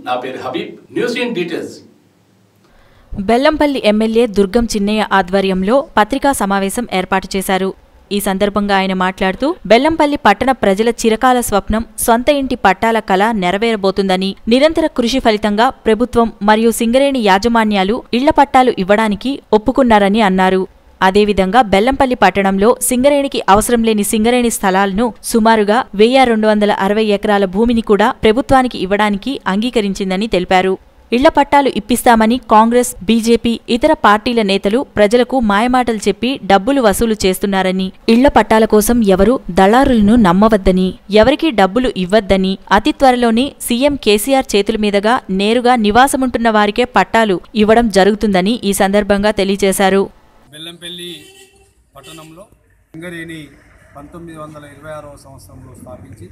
నా పేరు Habib news in details Bellampalli MLA Durgam Chinnaiah ఆధ్వర్యంలో పత్రికా సమావేశం ఏర్పాటు చేశారు ఈ సందర్భంగా ఆయన మాట్లాడుతూ బెల్లంపల్లి పట్టణ ప్రజల చిరకాల స్వప్నం సొంత ఇంటి పట్టాల కళ నెరవేరబోతుందని నిరంతర కృషి ఫలితంగా ప్రభుత్వం మరియు సింగరేణి యాజమాన్యాలు ఇళ్ల పట్టాలు ఇవ్వడానికి ఒప్పుకున్నారని అన్నారు అదేవిధంగా బెల్లంపల్లి పట్టణంలో సింగరేణికి అవసరం లేని సింగరేణి స్థలాలను సుమారుగా వెయ్యి రెండు వందల అరవై ఎకరాల భూమిని కూడా ప్రభుత్వానికి ఇవ్వడానికి అంగీకరించిందని తెలిపారు ఇళ్ల పట్టాలు ఇప్పిస్తామని కాంగ్రెస్ బీజేపీ ఇతర పార్టీల నేతలు ప్రజలకు మాయమాటలు చెప్పి డబ్బులు వసూలు చేస్తున్నారని ఇళ్ల పట్టాల కోసం ఎవరు దళారులను నమ్మవద్దని ఎవరికీ డబ్బులు ఇవ్వద్దని అతి త్వరలోనే సీఎం కేసీఆర్ చేతుల మీదుగా నేరుగా నివాసముంటున్న వారికే పట్టాలు ఇవ్వడం జరుగుతుందని ఈ సందర్భంగా తెలియజేశారు బెల్లంపల్లి పట్టణంలో సింగరేణి పంతొమ్మిది వందల ఇరవై ఆరవ సంవత్సరంలో స్థాపించి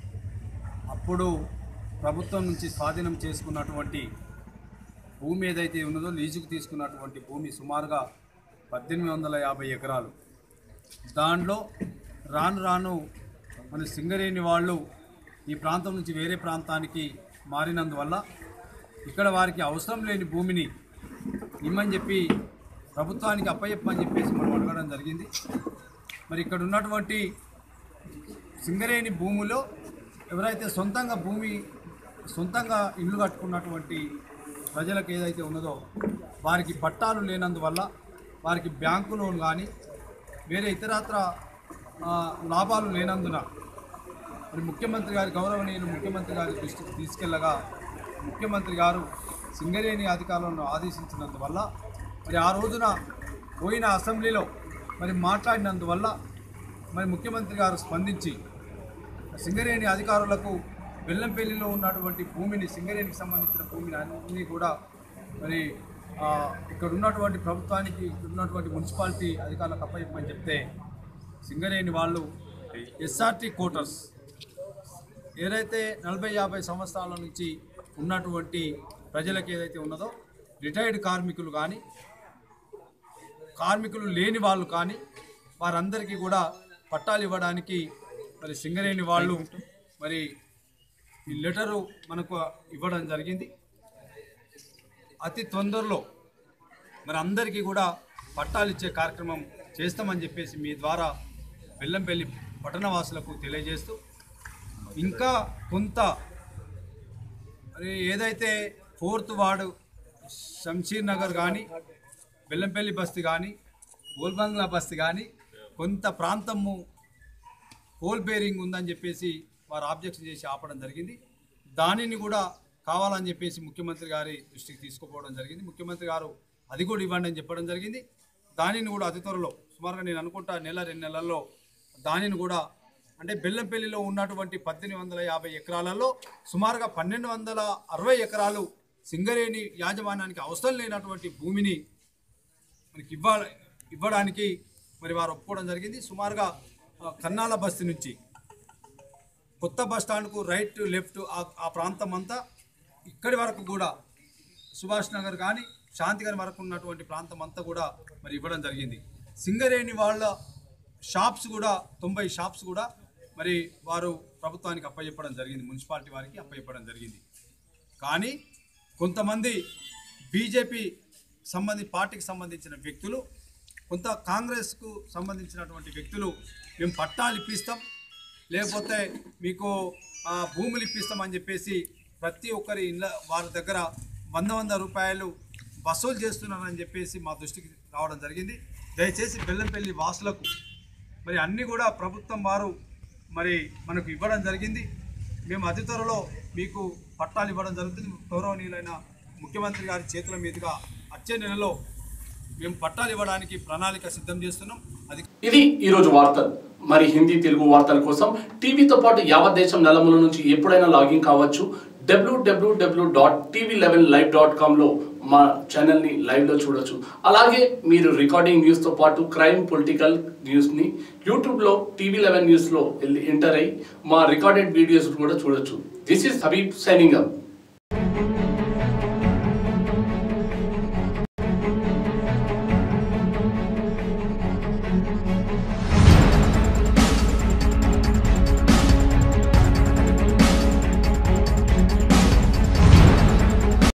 అప్పుడు ప్రభుత్వం నుంచి స్వాధీనం చేసుకున్నటువంటి భూమి ఏదైతే ఉన్నదో లీజుకు తీసుకున్నటువంటి భూమి సుమారుగా పద్దెనిమిది వందల యాభై ఎకరాలు దాంట్లో రాను రాను మన సింగరేణి వాళ్ళు ఈ ప్రాంతం నుంచి వేరే ప్రాంతానికి మారినందువల్ల ఇక్కడ వారికి అవసరం లేని భూమిని ఇమ్మని చెప్పి ప్రభుత్వానికి అప్పచెప్పని చెప్పేసి మనం అడగడం జరిగింది మరి ఇక్కడ ఉన్నటువంటి సింగరేణి భూమిలో ఎవరైతే సొంతంగా భూమి సొంతంగా ఇల్లు కట్టుకున్నటువంటి ప్రజలకు ఏదైతే ఉన్నదో వారికి పట్టాలు లేనందువల్ల వారికి బ్యాంకు లోన్ కానీ వేరే ఇతరత్ర ఆ, లాభాలు లేనందున మరి ముఖ్యమంత్రి గారి గౌరవనీయులు ముఖ్యమంత్రి గారి దృష్టికి తీసుకెళ్లగా ముఖ్యమంత్రి గారు సింగరేణి అధికారులను ఆదేశించినందువల్ల మరి ఆ రోజున పోయిన అసెంబ్లీలో మరి మాట్లాడినందువల్ల మరి ముఖ్యమంత్రి గారు స్పందించి సింగరేణి అధికారులకు బెల్లంపల్లిలో ఉన్నటువంటి భూమిని సింగరేణికి సంబంధించిన భూమిని అన్ని కూడా మరి ఆ, ఇక్కడ ఉన్నటువంటి ప్రభుత్వానికి ఇక్కడ ఉన్నటువంటి మున్సిపాలిటీ అధికారులకు అప్పచెప్పని చెప్తే సింగరేణి వాళ్ళు ఎస్ఆర్టీ కోటర్స్ ఏదైతే నలభై యాభై సంవత్సరాల నుంచి ఉన్నటువంటి ప్రజలకు ఏదైతే ఉన్నదో రిటైర్డ్ కార్మికులు కానీ కార్మికులు లేని వాళ్ళు కానీ వారందరికీ కూడా పట్టాలు ఇవ్వడానికి మరి సింగరేణి వాళ్ళు మరి ఈ లెటరు మనకు ఇవ్వడం జరిగింది అతి తొందరలో మరి అందరికీ కూడా పట్టాలు ఇచ్చే కార్యక్రమం చేస్తామని చెప్పేసి మీ ద్వారా బెల్లంపల్లి పట్టణవాసులకు తెలియజేస్తూ ఇంకా కొంత మరి ఏదైతే ఫోర్త్ వార్డు శంషీర్ నగర్ కానీ బెల్లంపల్లి బస్తీ కానీ గోల్బంగ్లా బస్తీ కానీ కొంత ప్రాంతము కోల్ బేరింగ్ ఉందని చెప్పేసి వారు ఆబ్జెక్షన్ చేసి ఆపడం జరిగింది దానిని కూడా కావాలని చెప్పేసి ముఖ్యమంత్రి గారి దృష్టికి తీసుకుపోవడం జరిగింది ముఖ్యమంత్రి గారు అది కూడా ఇవ్వండి అని చెప్పడం జరిగింది దానిని కూడా అతి త్వరలో సుమారుగా నేను అనుకుంటా నెల రెండు నెలల్లో దానిని కూడా అంటే బెల్లంపల్లిలో ఉన్నటువంటి పద్దెనిమిది వందల యాభై ఎకరాలలో సుమారుగా పన్నెండు వందల అరవై ఎకరాలు సింగరేణి యాజమాన్యానికి అవసరం లేనటువంటి భూమిని మనకి ఇవ్వ ఇవ్వడానికి మరి వారు ఒప్పుకోవడం జరిగింది సుమారుగా ఆ, కన్నాల బస్తీ నుంచి కొత్త బస్ స్టాండ్కు రైట్ లెఫ్ట్ ఆ- ఆ ప్రాంతం అంతా ఇక్కడి వరకు కూడా సుభాష్ నగర్ కానీ శాంతిగర్ వరకు ఉన్నటువంటి ప్రాంతం అంతా కూడా మరి ఇవ్వడం జరిగింది సింగరేణి వాళ్ళ షాప్స్ కూడా తొంభై షాప్స్ కూడా మరి వారు ప్రభుత్వానికి అప్పచెప్పడం జరిగింది మున్సిపాలిటీ వారికి అప్పచెప్పడం జరిగింది కానీ కొంతమంది బీజేపీ సంబంధి పార్టీకి సంబంధించిన వ్యక్తులు కొంత కాంగ్రెస్కు సంబంధించినటువంటి వ్యక్తులు మేము పట్టాలు ఇప్పిస్తాం లేకపోతే మీకు ఆ, భూములు ఇప్పిస్తామని చెప్పేసి ప్రతి ఒక్కరి ఇళ్ళ వారి దగ్గర వంద వంద రూపాయలు వసూలు చేస్తున్నారని చెప్పేసి మా దృష్టికి రావడం జరిగింది దయచేసి బెల్లంపల్లి వాసులకు మరి అన్నీ కూడా ప్రభుత్వం వారు మరి మనకు ఇవ్వడం జరిగింది మేము అతి త్వరలో మీకు పట్టాలు ఇవ్వడం జరుగుతుంది గౌరవనీయులైన ముఖ్యమంత్రి గారి చేతుల మీదుగా వచ్చే నెలలో మేము పట్టాలు ఇవ్వడానికి ప్రణాళిక సిద్ధం చేస్తున్నాం అది ఇది ఈరోజు వార్తలు మరి హిందీ తెలుగు వార్తల కోసం టీవీతో పాటు యావత్ దేశం నలుమూల నుంచి ఎప్పుడైనా లాగిన్ కావచ్చు డబ్ల్యూడబ్ల్యూడబ్ల్యూ dot TV eleven live dot కామ్లో మా ఛానల్ని లైవ్లో చూడొచ్చు అలాగే మీరు రికార్డింగ్ న్యూస్తో పాటు క్రైమ్ పొలిటికల్ న్యూస్ని యూట్యూబ్లో టీవీ లెవెన్ న్యూస్లో వెళ్ళి ఎంటర్ అయ్యి మా రికార్డెడ్ వీడియోస్ కూడా చూడొచ్చు this is Habib signing up